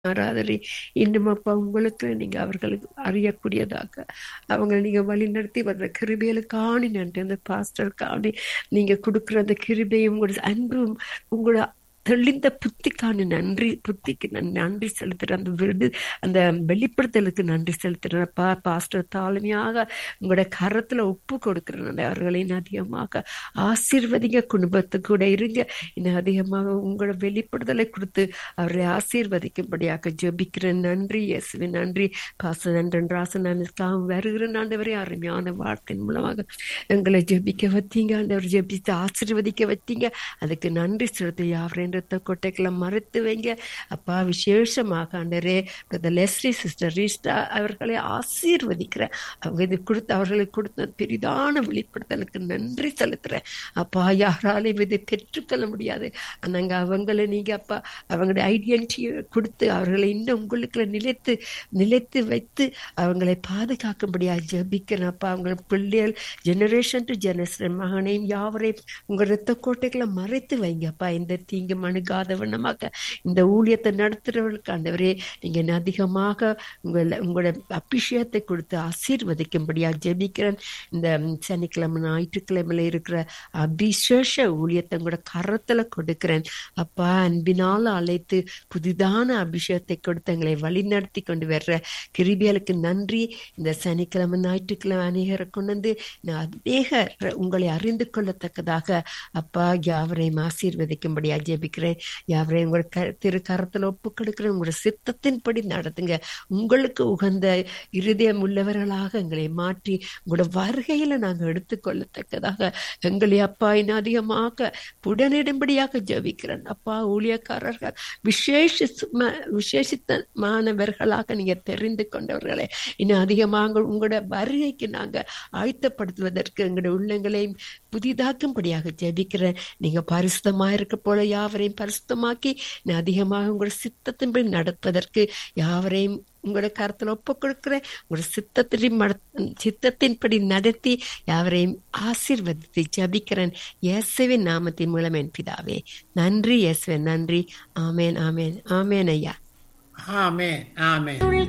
ஆராதனை இன்னும் அப்பா உங்களுக்கு நீங்க அவர்களுக்கு அறியக்கூடியதாக அவங்க நீங்க வழி நடத்தி வர்ற கிருபைகளுக்காணி நன்றி அந்த பாஸ்டருக்காணி நீங்க கொடுக்குற அந்த கிருபையும் உங்களோட அன்பும் உங்களோட தெளிந்த புத்திக்கான நன்றி புத்திக்கு நான் நன்றி செலுத்துறேன் அந்த விருது அந்த வெளிப்படுத்தலுக்கு நன்றி செலுத்துறேன் பா பாஸ்டர் தாழ்மையாக உங்களோட கரத்துல ஒப்பு கொடுக்குறேன் அவர்களின் அதிகமாக ஆசீர்வதிங்க குடும்பத்து கூட இருங்க இன்னும் அதிகமாக உங்களோட வெளிப்படுத்தலை கொடுத்து அவரை ஆசீர்வதிக்கும்படியாக ஜெபிக்கிறேன் நன்றி இயேசுவே நன்றி பாச நன்றன் ராசன் நானுக்காக வருகிற ஆண்டவரே அருமையான வார்த்தையின் மூலமாக எங்களை ஜெபிக்க வத்தீங்க ஆண்டவர் ஜெபித்து ஆசீர்வதிக்க வத்தீங்க அதுக்கு நன்றி செலுத்தி யாவரே ரத்த கொட்டைகளை மறைத்து வைங்க அப்பா விசேஷமாக ஆண்டரே பிரதர் லெஸ்லி சிஸ்டர் ரீஸ்டா அவர்களை ஆசீர்வதிக்கிற அவங்க இது கொடுத்த அவர்களுக்கு கொடுத்த பெரிதான வெளிப்படுத்தலுக்கு நன்றி செலுத்துறேன் அப்பா யாராலையும் இதை பெற்றுக்கொள்ள முடியாது ஆனாங்க அவங்களை நீங்க அப்பா அவங்களுடைய ஐடென்டிட்டியை கொடுத்து அவர்களை இன்னும் உங்களுக்குள்ள நிலைத்து நிலைத்து வைத்து அவங்களை பாதுகாக்கும்படியா ஜபிக்கிறேன் அப்பா அவங்க பிள்ளைகள் ஜெனரேஷன் டு ஜெனரேஷன் மகனையும் யாவரையும் உங்க ரத்த கோட்டைகளை மறைத்து வைங்கப்பா இந்த தீங்கு மணுகாத வண்ணமாக இந்த ஊழியத்தை நடத்துறவர்களுக்கு ஆண்டவரே நீங்க அதிகமாக உங்களை உங்களோட அபிஷேகத்தை கொடுத்து ஆசீர்வதிக்கும்படியா ஜெபிக்கிறேன் இந்த சனிக்கிழமை ஞாயிற்றுக்கிழமையில இருக்கிற அபிஷேஷ ஊழியத்தை கூட கரத்துல கொடுக்கிறேன் அப்பா அன்பினால் அழைத்து புதிதான அபிஷேகத்தை கொடுத்து எங்களை வழி நடத்தி கொண்டு வர்ற கிருபியலுக்கு நன்றி இந்த சனிக்கிழமை ஞாயிற்றுக்கிழமை அநேகரை கொண்டு வந்து அநேக உங்களை அறிந்து கொள்ளத்தக்கதாக அப்பா யாவரையும் ஆசீர்வதிக்கும்படியா ஜெபிக்கிறேன் யாவரையும் உங்களோட க திரு கரத்தில் ஒப்பு கொடுக்கிறேன் உங்களோட சித்தத்தின்படி நடத்துங்க உங்களுக்கு உகந்த இருதயம் உள்ளவர்களாக எங்களை மாற்றி உங்களோட வருகையில நாங்கள் எடுத்துக்கொள்ளத்தக்கதாக எங்களை அப்பா இன்னும் அதிகமாக புடனிடும்படியாக ஜபிக்கிறேன் அப்பா ஊழியக்காரர்கள் விசேஷ விசேஷித்தமானவர்களாக நீங்க தெரிந்து கொண்டவர்களே இன்னும் அதிகமாக உங்களோட வருகைக்கு நாங்க ஆயத்தப்படுத்துவதற்கு எங்களுடைய உள்ளங்களையும் புதிதாக்கும்படியாக ஜெபிக்கிறேன் நீங்க பரிசுத்தமா இருக்க போல யாவரையும் பரிசுத்தமாக்கி அதிகமாக உங்களோட சித்தத்தின்படி நடப்பதற்கு யாவரையும் உங்களோட கருத்தில் ஒப்பு கொடுக்கிறேன் உங்களோட சித்தத்தின் சித்தத்தின்படி நடத்தி யாவரையும் ஆசீர்வதித்து ஜபிக்கிறேன் இயேசுவின் நாமத்தின் மூலம் என் பிதாவே நன்றி இயேசுவன் நன்றி ஆமேன் ஆமேன் ஆமேன் ஐயா ஆமேன் ஆமேன்